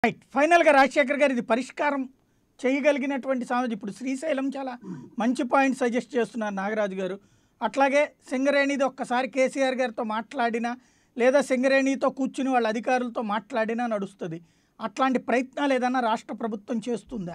Right ఫైనల్గా రాజశేఖర్ గారు ఇది పరిష్కారం చేయగలిగినటువంటి సమస్య ఇప్పుడు శ్రీశైలం చాలా మంచి పాయింట్ సజెస్ట్ చేస్తున్నారు నాగరాజు గారు అట్లాగే సింగరేణిది ఒక్కసారి కేసీఆర్ గారితో మాట్లాడినా లేదా సింగరేణితో కూర్చుని వాళ్ళ అధికారులతో మాట్లాడినా నడుస్తుంది అట్లాంటి ప్రయత్నాలు ఏదైనా రాష్ట్ర ప్రభుత్వం చేస్తుందా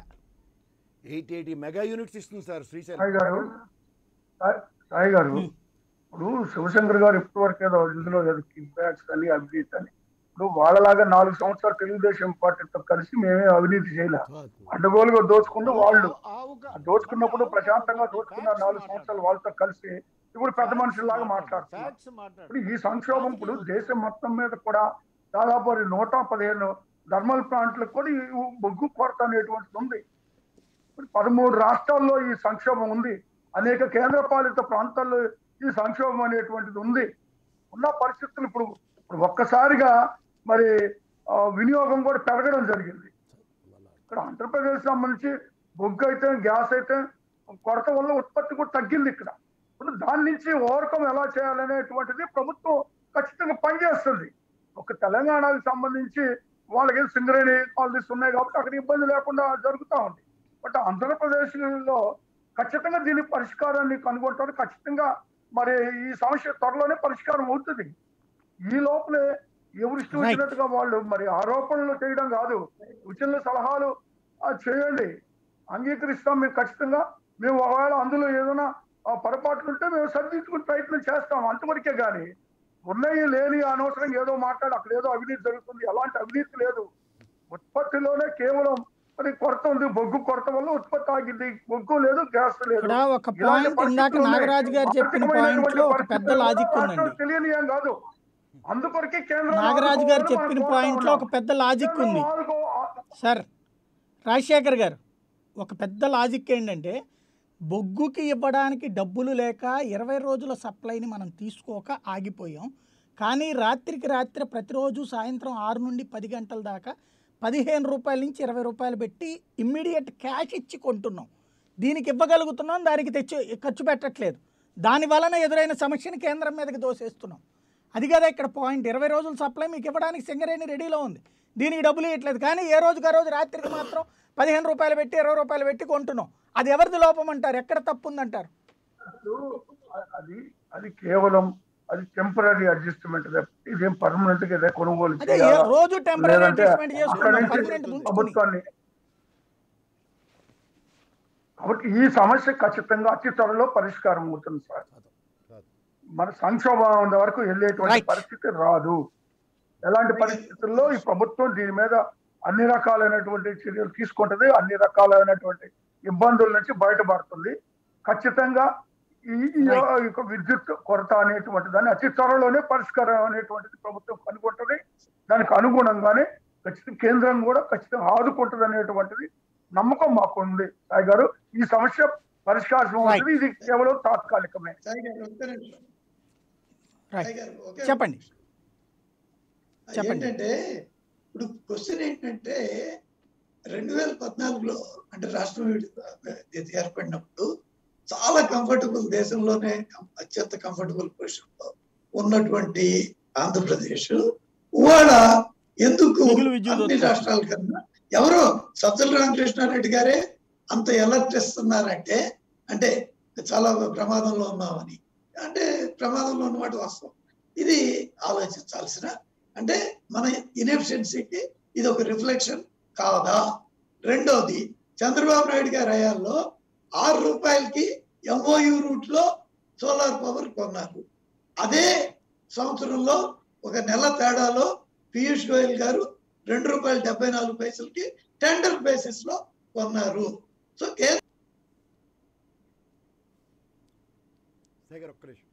ఎయిట్ ఎయిటీ మెగా యూనిట్స్ ఇస్తుంది సార్ శ్రీశైలం సాయి గారు సాయి- సాయి గారు ఇప్పుడు శివశంకర్ గారు ఇప్పటి వరకు ఏదో ఇందులో ఏదో కిడ్బ్యాక్స్ అని అవినీతి అని ఇప్పుడు వాళ్ళలాగా నాలుగు సంవత్సరాలు తెలుగుదేశం పార్టీతో కలిసి మేమే అవినీతి చేయలే అడ్డగోలుగా దోచుకుంటూ వాళ్ళు ఆ దోచుకున్నప్పుడు ప్రశాంతంగా దోచుకున్న నాలుగు సంవత్సరాలు వాళ్ళతో కలిసి ఇప్పుడు పెద్ద మనుషుల్లాగా మాట్లాడుతున్నారు ఫ్యాక్ట్స్ మాట్లాడు ఇప్పుడు ఈ సంక్షోభం ఇప్పుడు దేశం మొత్తం మీద కూడా దాదాపు అది నూట పదిహేను థర్మల్ ప్లాంట్లకు కూడా ఈ బొగ్గు కొరత అనేటువంటిది ఉంది ఇప్పుడు పదమూడు రాష్ట్రాల్లో ఈ సంక్షోభం ఉంది అనేక కేంద్ర పాలిత ప్రాంతాల్లో ఈ సంక్షోభం అనేటువంటిది ఉంది ఉన్న పరిస్థితులు ఇప్పుడు ఇప్పుడు ఒక్కసారిగా మరి ఆ, వినియోగం కూడా పెరగడం జరిగింది ఇక్కడ ఆంధ్రప్రదేశ్ సంబంధించి బొగ్గు అయితే గ్యాస్ అయితే కొరత వల్ల ఉత్పత్తి కూడా తగ్గింది ఇక్కడ ఇప్పుడు దాని నుంచి ఓవర్కమ్ ఎలా చేయాలనేటువంటిది ప్రభుత్వం ఖచ్చితంగా పనిచేస్తుంది ఒక తెలంగాణకు సంబంధించి వాళ్ళకి సింగరేణి కాలనీస్ ఉన్నాయి కాబట్టి అక్కడ ఇబ్బంది లేకుండా జరుగుతూ ఉంది బట్ ఆంధ్రప్రదేశ్ లో ఖచ్చితంగా దీని పరిష్కారాన్ని కనుగొంటారు ఖచ్చితంగా మరి ఈ సమస్య త్వరలోనే పరిష్కారం అవుతుంది ఈ లోపలే ఎవరు ఇష్టం Right. వచ్చినట్టుగా వాళ్ళు మరి ఆరోపణలు చేయడం కాదు సూచనలు సలహాలు ఆ, చేయండి అంగీకరిస్తాం మేము ఖచ్చితంగా మేము ఒకవేళ అందులో ఏదైనా ఆ, పొరపాట్లు ఉంటే మేము సరిదిద్దుకునే ప్రయత్నం చేస్తాం అంతవరకే కానీ ఉన్నాయి లేని అనవసరంగా ఏదో మాట్లాడి అక్కడ ఏదో అవినీతి జరుగుతుంది ఎలాంటి అవినీతి లేదు ఉత్పత్తిలోనే కేవలం మరి కొరత ఉంది బొగ్గు కొరత వల్ల ఉత్పత్తి ఆగింది బొగ్గు లేదు గ్యాస్ లేదు ఇక్కడ ఒక ఇలాంటి పాయింట్ ఇందాక పరిస్థితులు ఉన్నాయి. నాగరాజు గారు చెప్పిన పాయింట్ లో ఒక పెద్ద లాజిక్ ఉందండి రాష్ట్రం తెలియని ఏం కాదు అందుకొరకే కేంద్రం నాగరాజు గారు ఆదుకోవాలని చెప్పిన మనం పాయింట్ లో ఒక కోరుతా పెద్ద లాజిక్ ఉన్నాం. ఉంది కేంద్రం ఆదుకో- సార్ రాజశేఖర్ గారు ఒక పెద్ద లాజిక్ ఏంటంటే బొగ్గుకి ఇవ్వడానికి డబ్బులు లేక ఇరవై రోజుల సప్లైని మనం తీసుకోక ఆగిపోయాం కానీ రాత్రికి రాత్రి ప్రతిరోజు సాయంత్రం ఆరు నుండి పది గంటల దాకా పదిహేను రూపాయల నుంచి ఇరవై రూపాయలు పెట్టి ఇమ్మీడియట్ క్యాష్ ఇచ్చి కొంటున్నాం దీనికి ఇవ్వగలుగుతున్నాం దానికి తెచ్చి ఖర్చు పెట్టట్లేదు దాని వలన ఎదురైన సమస్యని కేంద్రం మీదకి దోసేస్తున్నాం అది కదా ఇక్కడ పాయింట్ ఇరవై రోజుల సప్లై మీకు ఇవ్వడానికి సింగరేణి రెడీలో ఉంది దీనికి డబ్బులు ఇవ్వట్లేదు కానీ ఏ రోజుకి ఆ రోజు రాత్రికి మాత్రం పదిహేను రూపాయలు పెట్టి ఇరవై రూపాయలు పెట్టి కొంటున్నాం అది ఎవరిది లోపం అంటారు ఎక్కడ తప్పు ఉందంటారు అది అది కేవలం అది టెంపరీ అడ్జస్ట్మెంట్ ఇదేం పర్మనెంట్ గా ఇదే కొనుగోలు అదే ఏ చేయాలా? రోజు టెంపరీ లేదంటే అడ్జస్ట్మెంట్ అక్కడి చేసుకున్నాం నుంచి పర్మనెంట్ ఉంచుకుని ప్రభుత్వాన్ని కాబట్టి ఈ సమస్య ఖచ్చితంగా అతి త్వరలో పరిష్కారం అవుతుంది సార్ మన సంక్షోభం ఉన్న వరకు వెళ్ళేటువంటి Right. పరిస్థితి రాదు ఎలాంటి పరిస్థితుల్లో ఈ ప్రభుత్వం దీని మీద అన్ని రకాలైనటువంటి చర్యలు తీసుకుంటది అన్ని రకాలైనటువంటి ఇబ్బందుల నుంచి బయటపడుతుంది ఖచ్చితంగా ఈ ఈ Right. యొక్క విద్యుత్ కొరత అనేటువంటి దాన్ని అతి త్వరలోనే పరిష్కారం అనేటువంటిది ప్రభుత్వం కనుగొంటది దానికి అనుగుణంగానే ఖచ్చితంగా కేంద్రం కూడా ఖచ్చితంగా ఆదుకుంటది అనేటువంటిది నమ్మకం మాకు ఉంది సాయి గారు ఈ సమస్య పరిష్కారం అవుతుంది ఇది కేవలం తాత్కాలికమే సాయి గారు ఒక్క నిమిషం. రైట్ సాయి గారు, ఒకే చెప్పండి నిమిషం. చెప్పండి. ఏంటంటే ఇప్పుడు క్వశ్చన్ ఏంటంటే రెండు వేల పద్నాలుగులో అంటే రాష్ట్రం విడి- ఇది ఏర్పడినప్పుడు చాలా కంఫర్టబుల్ దేశంలోనే కం- అత్యంత కంఫర్టబుల్ పొజిషన్ లో ఉన్నటువంటి ఆంధ్రప్రదేశ్ ఇవాళ ఎందుకు మిగులు విద్యుత్ అన్ని ఉత్పత్తి. రాష్ట్రాల కన్నా ఎవరో సజ్జల రామకృష్ణారెడ్డి గారే అంత ఎలర్ట్ ఇస్తున్నారంటే అంటే చాలా ప్రమాదంలో ఉన్నామని అంటే ప్రమాదంలో ఉన్నమాట వాస్తవం ఇది ఆలోచించాల్సిన అంటే మన ఇన్ఎఫిషియన్సీకి ఇది ఒక రిఫ్లెక్షన్ కాదా రెండోది చంద్రబాబు నాయుడు గారి హయాంలో ఆరు రూపాయలకి ఎంఓయు రూట్ లో సోలార్ పవర్ కొన్నారు అదే సంవత్సరంలో ఒక నెల తేడాలో పీయూష్ గోయల్ గారు రెండు రూపాయల డెబ్బై నాలుగు పైసలకి టెండర్ బేసిస్ లో కొన్నారు సో కేంద్ర శేఖర్ ఒక్క నిమిషం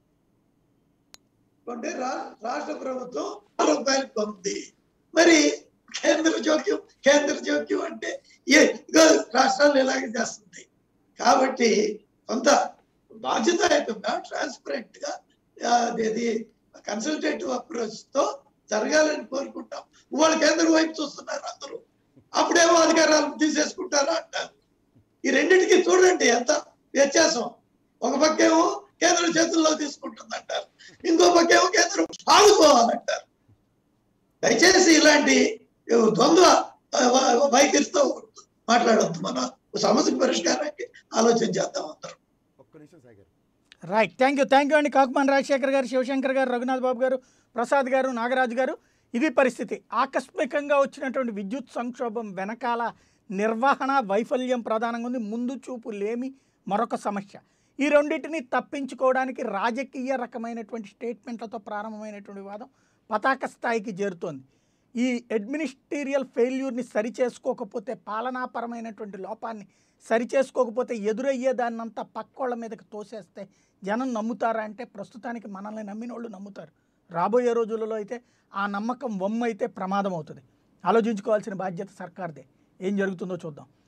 అంటే రా- రాష్ట్ర ప్రభుత్వం ఆరు రూపాయలు కొంది మరి కేంద్ర జోక్యం కేంద్ర జోక్యం అంటే ఏ ఇగో రాష్ట్రాలు ఇలాగే చేస్తుంది కాబట్టి కొంత బాధ్యతాయుతంగా ట్రాన్స్పరెంట్ గా ఆ, అదేది కన్సల్టేటివ్ అప్రోచ్ తో జరగాలని కోరుకుంటాం వాళ్ళు కేంద్రం వైపు చూస్తున్నారు అందరూ అప్పుడేమో అధికారాలు తీసేసుకుంటారా అంటారు ఈ రెండింటికి చూడండి ఎంత వ్యత్యాసం ఒక పక్కేమో కేంద్రం చేతుల్లో తీసుకుంటుంది అంటారు ఇంకో పక్కేమో కేంద్రం ఆదుకోవాలంటారు దయచేసి ఇలాంటి ద్వంద్వ ఆ, వా- వైఖరితో మాట్లాడొద్దు మన సమస్య పరిష్కారానికి ఆలోచన చేద్దాం అందరం ఒక్క నిమిషం Sagar right thank you thank you అండి కాకుమాన్ రాజశేఖర్ గారు శివశంకర్ గారు రఘునాథ్ బాబు గారు ప్రసాద్ గారు నాగరాజు గారు ఇది పరిస్థితి ఆకస్మికంగా వచ్చినటువంటి విద్యుత్ సంక్షోభం వెనకాల నిర్వహణ వైఫల్యం ప్రధానంగా ఉంది ముందు చూపు లేమి మరొక సమస్య ఈ రెండింటిని తప్పించుకోవడానికి రాజకీయ రకమైనటువంటి స్టేట్మెంట్లతో ప్రారంభమైనటువంటి వాదం పతాక స్థాయికి చేరుతోంది ఈ అడ్మినిస్ట్రీరియల్ ఫెయిల్యూర్ని సరిచేసుకోకపోతే పాలనాపరమైనటువంటి లోపాన్ని సరిచేసుకోకపోతే ఎదురయ్యే దాన్నంతా పక్కోళ్ళ మీదకి తోసేస్తే జనం నమ్ముతారా అంటే ప్రస్తుతానికి మనల్ని నమ్మిన వాళ్ళు నమ్ముతారు రాబోయే రోజులలో అయితే ఆ నమ్మకం వమ్మైతే ప్రమాదం అవుతుంది ఆలోచించుకోవాల్సిన బాధ్యత సర్కార్దే ఏం జరుగుతుందో చూద్దాం